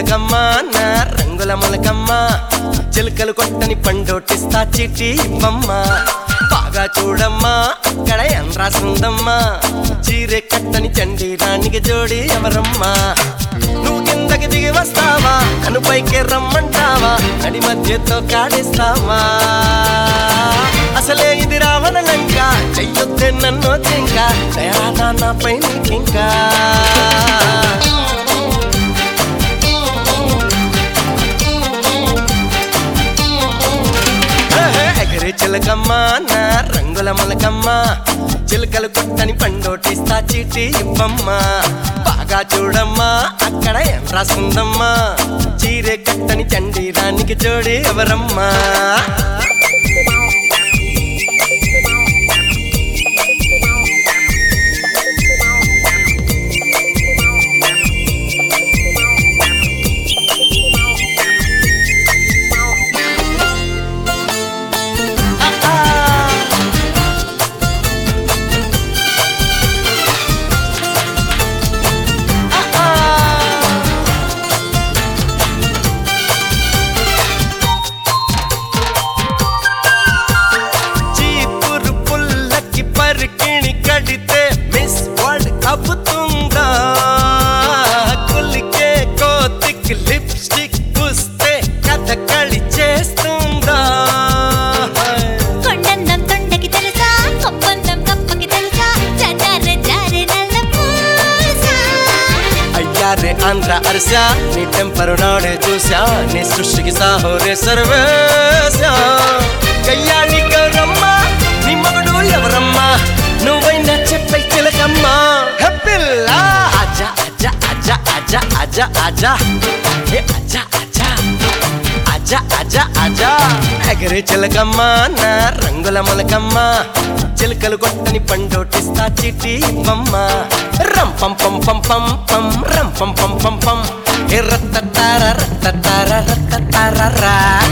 చిలకమ్మ నా రంగుల మొలకమ్మ చిలుకలు కొట్టని పండోటిస్తా చిట్టి ఇవ్వమ్మ బాగా చూడమ్మా అక్కడ ఏం రాసిందమ్మా చీరె కట్టని చండి రాణికి జోడి ఎవరమ్మా నువ్వు కిందకి దిగి వస్తావా నన్ను పైకి రమ్మంటావా నడి మధ్యతో కాడిస్తావా అసలే ఇది రావణ లంక చెయ్యొద్దే నన్ను జింక దయాదా నాపై నీకింకా ఎగరే చిలకమ్మ నా రంగుల మొలకమ్మ చిలకలు కొట్టని పండోటిస్తా చీటి ఇవ్వమ్మ బాగా చూడమ్మా అక్కడ ఏం రాసిందమ్మా చీరే కట్టని చండి రానికి జోడి ఎవరమ్మా చీపురు పుల్లకి పరికిణి కడితే మిస్ వరల్డ్ అబ్బుతుందా కులికే కోతికి లిప్స్టిక్ పూస్తే కథకళి చేస్తుందా కొండందం తొండకి తెలుసా కొప్పందం కప్పకి తెలుసా జారే జారే నల్ల పూసా అయ్యారే ఆంధ్ర అరిసా నీ టెంపరు నాడే చూసా నీ సృష్టికి సాహోరే సర్వేశా కయ్యాళి గౌరమ్మ నీ మగడు ఎవరమ్మా నువ్వైనా చెప్పై చిలకమ్మా హెప్పిల్లా అజా అజా అజా అజా అజా అజా హే అజా అజా అజా అజా అజా ఎగరే చిలకమ్మ నా రంగుల మొలకమ్మ చిలకలు కొట్టని పండోటిస్తా చిట్టి ఇవ్వమ్మ రం పం పం పం పం పం రం పం పం పం పం ఏ రత్తతార రత్తతార రత్తతార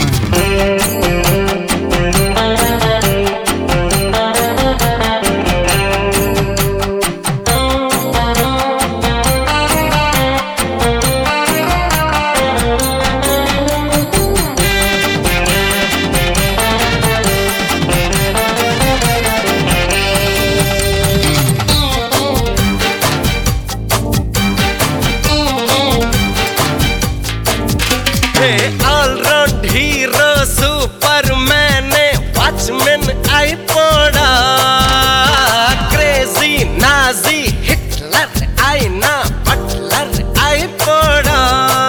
hey all round hero superman watchman అయిపోడా క్రేజీ నాజీ హిట్లర్ అయినా బట్లర్ అయిపోడా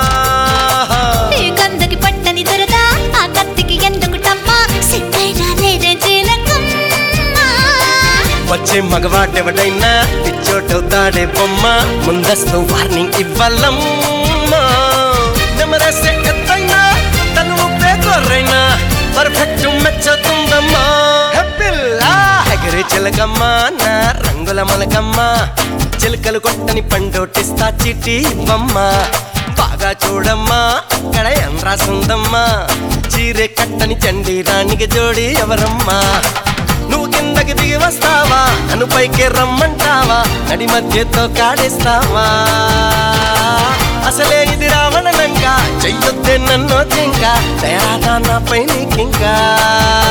ఈ కందకి పట్టని దొరద ఆ కత్తికి ఎందుకు టమ్మ సిద్ధైనా లేదే జీలకమ్మ వచ్చే మగవాడెవడైనా పిచ్చోటవుతాడే బొమ్మ ముందస్తు వార్నింగ్ ఇవ్వాలమ్మా నెమరేసే ఎత్తైనా తను ఊపే గొర్రైనా పర్ఫెక్ట్ మెచ్చుతుందమ్మా హెప్పిల్లా ఎగరే చిలకమ్మ నా రంగుల మొలకమ్మ చిలకలు కొట్టని పండోటిస్తా చిట్టి ఇవ్వమ్మ బాగా చూడమ్మా అక్కడ ఏం రాసుందమ్మా చీరే కట్టని చండి రాణికి జోడి ఎవరమ్మా నువ్వు కిందకి దిగి వస్తావా నన్ను పైకి రమ్మంటావా నడి మధ్యతో కాడేస్తావా అసలే ఇది రావణ లంక చెయ్యొద్దే నన్ను జింక దయాదా నాపై నీకింకా